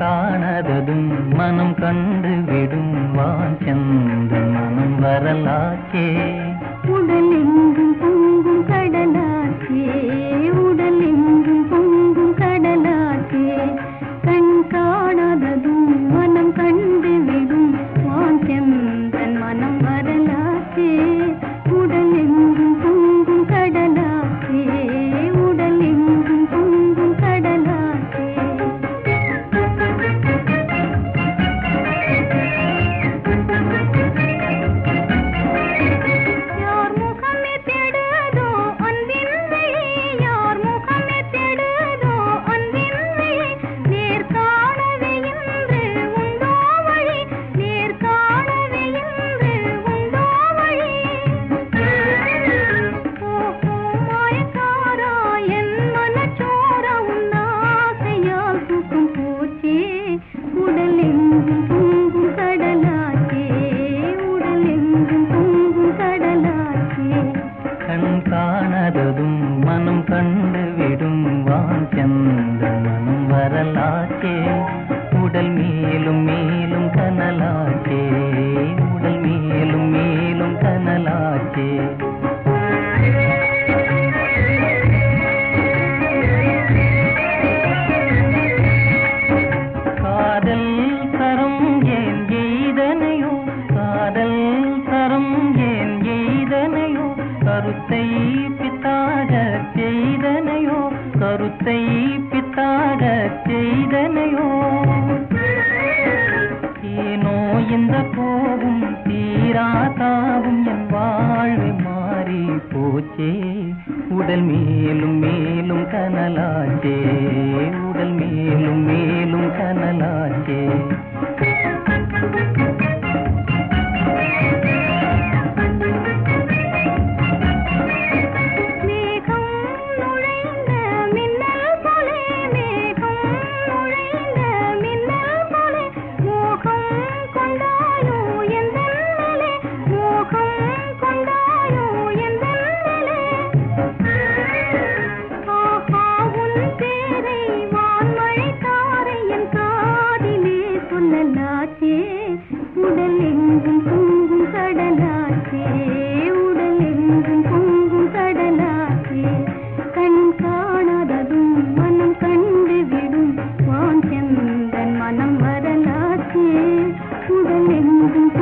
காணாததும் மனம் கண்டு விடும் வாஞ்சந்த மனம் வரலாச்சே உடலெங்கும் பொங்கும் கடலாச்சே உடலெங்கும் பொங்கும் கடலாச்சே கண் காணாததும் மனம் கண்டு விடும் வாஞ்சந்தன் மனம் வரலாச்சே உடலெங்கும் பொங்கும் கடலாச்சே உடலெங்கும் பொங்கும் கடலாச்சே யார் முகமே தேடுதோ அன்பின் வழி யார் முகமே தேடுதோ அன்பின் வழி நேர் காணவே இன்று உண்டோ வழி நேர் காணவே இன்று உண்டோ வழி ஓஹோ மாயக்காரா என் மனச்சோரா உன் ஆசையால் தூக்கம் போச்சே உடலெங்கும் பொங்கும் கடலாச்சே உடலெங்கும் பொங்கும் கடலாச்சே கண் காணாததும் மனம் கண்டு விடும் வாஞ்சந்த மனம் வரலாச்சே உடல் மேலும் மேலும் கனலாச்சே உடல் மேலும் மேலும் கனலாச்சே காதல் தரம் ஏன் எய்தனையோ காதல் தரம் ஏன் எய்தனையோ கருத்தை பித்தாக செய்தனையோ கருத்தை பித்தாக செய்தனையோ ஏனோ இந்த கோபம் தீராதாவும் என் வாழ்வு மாறி போச்சே உடல் மேலும் மேலும் கனலாச்சே உடல் மேலும் மேலும் கனலாச்சே மேகம் நுழைந்த மின்னல் போலே மேகம் நுழைந்த மின்னல் போலே மோகம் கொண்டாயோ எந்தன் மேலே மோகம் கொண்டாயோ எந்தன் மேலே ஆஹா உன் பேரை வான்மழை தாரை என் காதிலே சொல்லலாச்சே உடல் எங்கும் பொங்கும் கடலாச்சே உடல் எங்கும் பொங்கும் கடலாச்சே கண் காணாததும் மனம் கண்டு விடும் வாஞ்சந்தன் மனம் வரலாச்சே உடல் எங்கும்